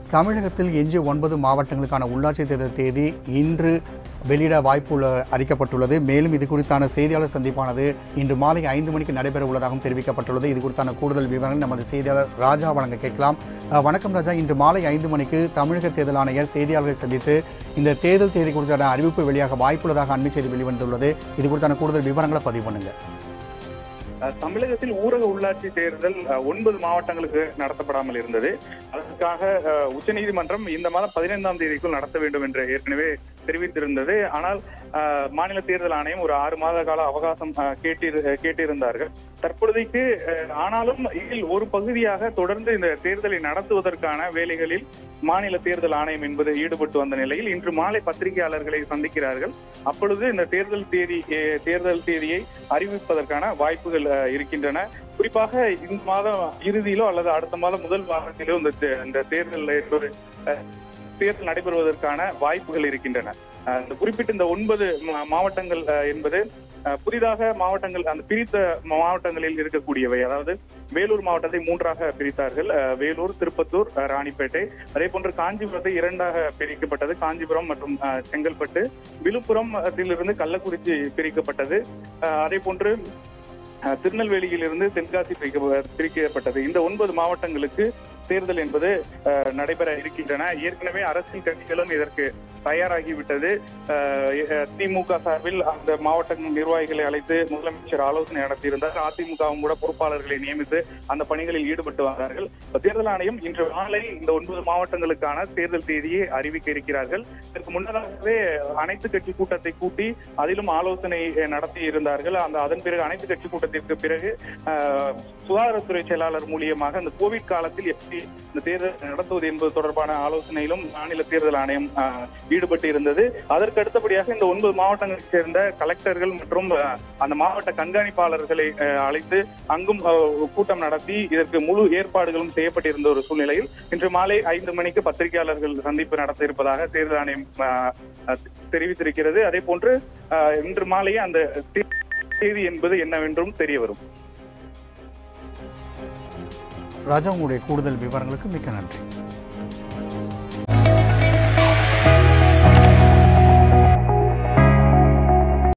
தமிழகத்தில் எஞ்சிய ஒன்பது மாவட்டங்களுக்கான உள்ளாட்சி தேர்தல் தேதி இன்று வெளியிட வாய்ப்புள்ள அறிக்கப்பட்டுள்ளது மேலும் இது குறித்தான செய்தியாளர் சந்திப்பானது இன்று மாலை ஐந்து மணிக்கு நடைபெற உள்ளதாகவும் தெரிவிக்கப்பட்டுள்ளது இது குறித்தான கூடுதல் விவரங்கள் நமது செய்தியாளர் ராஜா வழங்க கேட்கலாம் அஹ், வணக்கம் ராஜா இன்று மாலை ஐந்து மணிக்கு தமிழக தேர்தல் ஆணையர் செய்தியாளர்களை சந்தித்து இந்த தேர்தல் தேதி குறித்தான அறிவிப்பு வெளியாக வாய்ப்புள்ளதாக அண்மை செய்தி வெளிவந்துள்ளது இது குறித்தான கூடுதல் விவரங்களை பதிவு பண்ணுங்க அஹ் தமிழகத்தில் ஊரக உள்ளாட்சி தேர்தல் அஹ், ஒன்பது மாவட்டங்களுக்கு நடத்தப்படாமல் இருந்தது அதற்காக அஹ், உச்சநீதிமன்றம் இந்த மாதம் பதினைந்தாம் தேதிக்குள் நடத்த வேண்டும் என்று ஏற்கனவே தெரிவித்திருந்தது ஆனால் அஹ், மாநில தேர்தல் ஆணையம் ஒரு ஆறு மாத கால அவகாசம் அஹ், கேட்டிரு அஹ், கேட்டிருந்தார்கள் தற்பொழுதைக்கு அஹ், ஆனாலும் இதில் ஒரு பகுதியாக தொடர்ந்து இந்த தேர்தலை நடத்துவதற்கான வேலைகளில் மாநில தேர்தல் ஆணையம் என்பது ஈடுபட்டு வந்த நிலையில் இன்று மாலை பத்திரிகையாளர்களை சந்திக்கிறார்கள் அப்பொழுது இந்த தேர்தல் தேதி அஹ், தேர்தல் தேதியை அறிவிப்பதற்கான வாய்ப்புகள் அஹ், இருக்கின்றன குறிப்பாக இந்த மாதம் இறுதியிலோ அல்லது அடுத்த மாதம் முதல் வாரத்திலோ இந்த தே- இந்த தேர்தல் என்பது அஹ், தேர்தல் நடைபெறுவதற்கான வாய்ப்புகள் இருக்கின்றன அஹ், இந்த குறிப்பிட்ட இந்த ஒன்பது மா- மாவட்டங்கள் அஹ், என்பது அஹ், புதிதாக மாவட்டங்கள் அந்த பிரித்த மாவட்டங்களில் இருக்கக்கூடியவை அதாவது வேலூர் மாவட்டத்தை மூன்றாக பிரித்தார்கள் அஹ், வேலூர் திருப்பத்தூர் அஹ், ராணிப்பேட்டை அதே போன்று காஞ்சிபுரத்தை இரண்டாக பிரிக்கப்பட்டது காஞ்சிபுரம் மற்றும் அஹ், செங்கல்பட்டு விழுப்புரத்திலிருந்து கள்ளக்குறிச்சி பிரிக்கப்பட்டது அஹ், அதே போன்று அஹ், திருநெல்வேலியிலிருந்து தென்காசி பிரிக்க- பிரிக்கப்பட்டது இந்த ஒன்பது மாவட்டங்களுக்கு தேர்தல் என்பது அஹ், நடைபெற இருக்கின்றன ஏற்கனவே அரசியல் கட்சிகளும் இதற்கு தயாராகிவிட்டது அஹ், அஹ், திமுக சார்பில் அந்த மாவட்ட நிர்வாகிகளை அழைத்து முதலமைச்சர் ஆலோசனை நடத்தியிருந்தார் அதிமுகவும் கூட பொறுப்பாளர்களை நியமித்து அந்த பணிகளில் ஈடுபட்டு வந்தார்கள் இப்ப தேர்தல் ஆணையம் இன்று மாலை இந்த ஒன்பது மாவட்டங்களுக்கான தேர்தல் தேதியை அறிவிக்க இருக்கிறார்கள் இதற்கு முன்னதாகவே அனைத்து கட்சி கூட்டத்தை கூட்டி அதிலும் ஆலோசனை அஹ், நடத்தி இருந்தார்கள் அந்த அதன் பிறகு அனைத்து கட்சி கூட்டத்திற்கு பிறகு அஹ், சுகாதாரத்துறை செயலாளர் மூலியமாக இந்த கோவிட் காலத்தில் எப்படி இந்த தேர்தல் நடத்துவது என்பது தொடர்பான ஆலோசனையிலும் மாநில தேர்தல் ஆணையம் அஹ், ஈடுபட்டு இருந்தது அதற்கு அடுத்தபடியாக இந்த ஒன்பது மாவட்டங்களைச் சேர்ந்த கலெக்டர்கள் மற்றும் அஹ், அந்த மாவட்ட கண்காணிப்பாளர்களை அஹ், அழைத்து அங்கும் அஹ், கூட்டம் நடத்தி இதற்கு முழு ஏற்பாடுகளும் செய்யப்பட்டிருந்த ஒரு சூழ்நிலையில் இன்று மாலை ஐந்து மணிக்கு பத்திரிகையாளர்கள் சந்திப்பு நடத்த இருப்பதாக தேர்தல் ஆணையம் அஹ், அஹ், தெரிவித்திருக்கிறது அதே போன்று அஹ், இன்று மாலையே அந்த தே- தேதி என்பது என்னவென்றும் தெரிய வரும் ராஜா உங்களுடைய கூடுதல் விவரங்களுக்கு மிக்க நன்றி